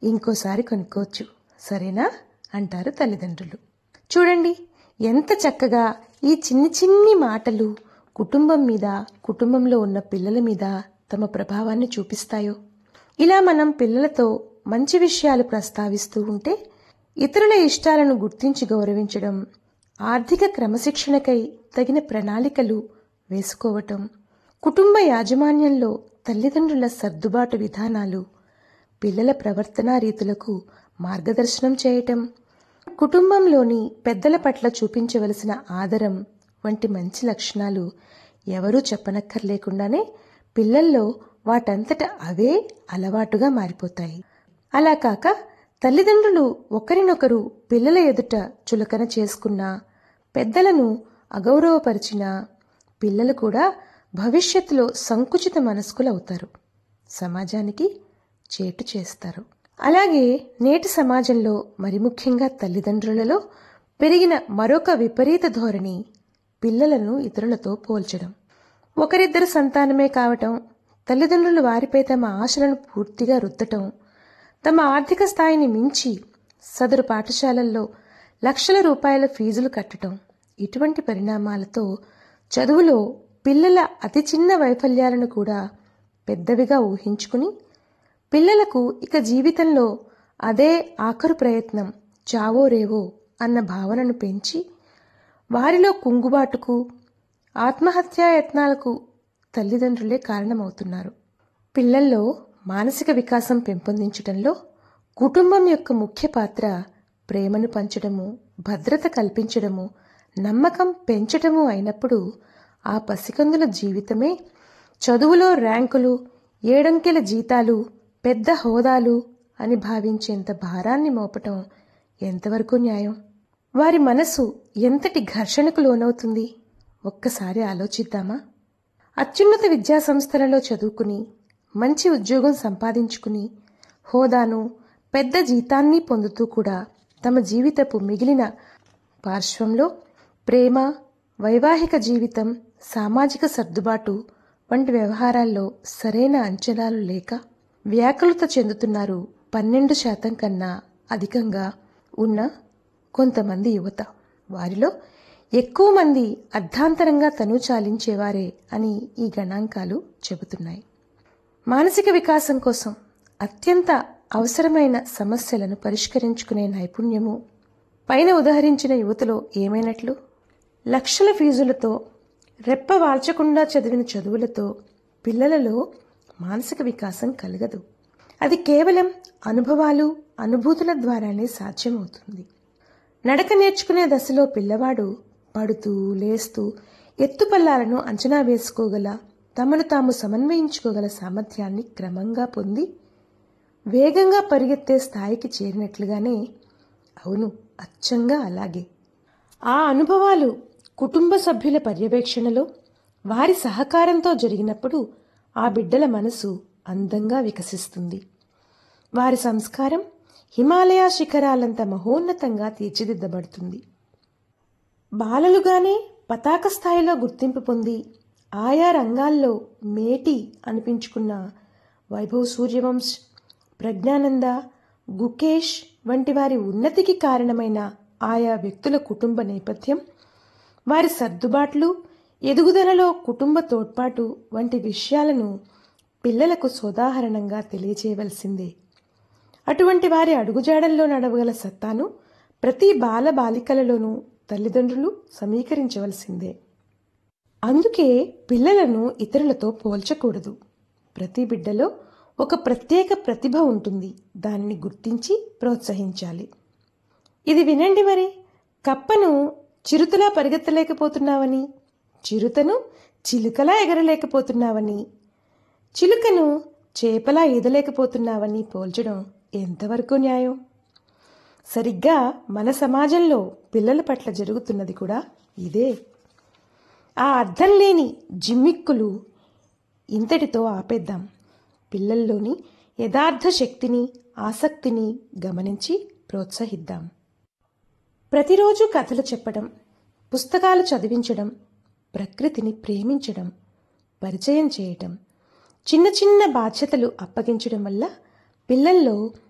ఇంకోసారి కొనుక్కోవచ్చు సరేనా అంటారు తల్లిదండ్రులు చూడండి ఎంత చక్కగా ఈ చిన్ని చిన్ని మాటలు కుటుంబం మీద కుటుంబంలో ఉన్న పిల్లల మీద తమ ప్రభావాన్ని చూపిస్తాయో ఇలా మనం పిల్లలతో మంచి విషయాలు ప్రస్తావిస్తూ ఉంటే ఇతరుల ఇష్టాలను గుర్తించి గౌరవించడం ఆర్థిక క్రమశిక్షణకై తగిన ప్రణాళికలు వేసుకోవటం కుటుంబ యాజమాన్యంలో తల్లిదండ్రుల సర్దుబాటు విధానాలు పిల్లల ప్రవర్తనా రీతులకు మార్గదర్శనం చేయటం కుటుంబంలోని పెద్దల పట్ల చూపించవలసిన ఆదరం వంటి మంచి లక్షణాలు ఎవరూ చెప్పనక్కర్లేకుండానే పిల్లల్లో వాటంతట అవే అలవాటుగా మారిపోతాయి అలా కాక తల్లిదండ్రులు ఒకరినొకరు పిల్లల ఎదుట చులకన చేసుకున్నా పెద్దలను అగౌరవపరిచినా పిల్లలు కూడా భవిష్యత్తులో సంకుచిత మనస్కులవుతారు సమాజానికి చేటు చేస్తారు అలాగే నేటి సమాజంలో మరి ముఖ్యంగా తల్లిదండ్రులలో పెరిగిన మరొక విపరీత ధోరణి పిల్లలను ఇతరులతో పోల్చడం ఒకరిద్దరు సంతానమే కావటం తల్లిదండ్రులు వారిపై తమ ఆశలను పూర్తిగా రుద్దటం తమ ఆర్థిక స్థాయిని మించి సదరు పాఠశాలల్లో లక్షల రూపాయల ఫీజులు కట్టడం ఇటువంటి పరిణామాలతో చదువులో పిల్లల అతి చిన్న వైఫల్యాలను కూడా పెద్దవిగా ఊహించుకుని పిల్లలకు ఇక జీవితంలో అదే ఆఖరు ప్రయత్నం చావో రేవో అన్న భావనను పెంచి వారిలో కుంగుబాటుకు ఆత్మహత్యా యత్నాలకు తల్లిదండ్రులే కారణమవుతున్నారు పిల్లల్లో మానసిక వికాసం పెంపొందించడంలో కుటుంబం యొక్క ముఖ్య పాత్ర ప్రేమను పంచడము భద్రత కల్పించడము నమ్మకం పెంచడము అయినప్పుడు ఆ పసికందుల జీవితమే చదువులో ర్యాంకులు ఏడంకెల జీతాలు పెద్ద హోదాలు అని భావించేంత భారాన్ని మోపటం ఎంతవరకు న్యాయం వారి మనసు ఎంతటి ఘర్షణకు లోనవుతుంది ఒక్కసారి ఆలోచిద్దామా అత్యున్నత విద్యా సంస్థలలో చదువుకుని మంచి ఉద్యోగం సంపాదించుకుని హోదాను పెద్ద జీతాన్ని పొందుతూ కూడా తమ జీవితపు మిగిలిన పార్శ్వంలో ప్రేమ వైవాహిక జీవితం సామాజిక సర్దుబాటు వంటి వ్యవహారాల్లో సరైన అంచనాలు లేక వ్యాకులత చెందుతున్నారు పన్నెండు శాతం కన్నా అధికంగా ఉన్న కొంతమంది యువత వారిలో ఎక్కువ మంది అర్ధాంతరంగా తను చాలించేవారే అని ఈ గణాంకాలు చెబుతున్నాయి మానసిక వికాసం కోసం అత్యంత అవసరమైన సమస్యలను పరిష్కరించుకునే నైపుణ్యము పైన ఉదహరించిన యువతలో ఏమైనట్లు లక్షల ఫీజులతో రెప్ప వాల్చకుండా చదివిన చదువులతో పిల్లలలో మానసిక వికాసం కలగదు అది కేవలం అనుభవాలు అనుభూతుల ద్వారానే సాధ్యమవుతుంది నడక నేర్చుకునే దశలో పిల్లవాడు పడుతూ లేస్తూ ఎత్తుపల్లాలను అంచనా వేసుకోగల తమను తాము సమన్వయించుకోగల సామర్థ్యాన్ని క్రమంగా పొంది వేగంగా పరిగెత్తే స్థాయికి చేరినట్లుగానే అవును అచ్చంగా అలాగే ఆ అనుభవాలు కుటుంబ సభ్యుల పర్యవేక్షణలో వారి సహకారంతో జరిగినప్పుడు ఆ బిడ్డల మనసు అందంగా వికసిస్తుంది వారి సంస్కారం హిమాలయ శిఖరాలంత మహోన్నతంగా తీర్చిదిద్దబడుతుంది బాలలుగానే పతాక స్థాయిలో గుర్తింపు పొంది ఆయా రంగాల్లో మేటి అనిపించుకున్న వైభవ్ సూర్యవంశ్ ప్రజ్ఞానంద గుకేష్ వంటి వారి ఉన్నతికి కారణమైన ఆయా వ్యక్తుల కుటుంబ నేపథ్యం వారి సర్దుబాట్లు ఎదుగుదలలో కుటుంబ తోడ్పాటు వంటి విషయాలను పిల్లలకు సోదాహరణంగా తెలియచేయవలసిందే అటువంటి వారి అడుగుజాడల్లో నడవగల సత్తాను ప్రతి బాల బాలికలలోనూ తల్లిదండ్రులు సమీకరించవలసిందే అందుకే పిల్లలను ఇతరులతో పోల్చకూడదు ప్రతి బిడ్డలో ఒక ప్రత్యేక ప్రతిభ ఉంటుంది దానిని గుర్తించి ప్రోత్సహించాలి ఇది వినండి మరి కప్పను చిరుతలా పరిగెత్తలేకపోతున్నావని చిరుతను చిలుకలా ఎగరలేకపోతున్నావని చిలుకను చేపలా ఈదలేకపోతున్నావని పోల్చడం ఎంతవరకు న్యాయం సరిగ్గా మన సమాజంలో పిల్లల పట్ల జరుగుతున్నది కూడా ఇదే ఆ అర్థం లేని జిమ్మిక్కులు ఇంతటితో ఆపేద్దాం పిల్లల్లోని యథార్థ శక్తిని ఆసక్తిని గమనించి ప్రోత్సహిద్దాం ప్రతిరోజు కథలు చెప్పడం పుస్తకాలు చదివించడం ప్రకృతిని ప్రేమించడం పరిచయం చేయటం చిన్న చిన్న బాధ్యతలు అప్పగించడం వల్ల పిల్లల్లో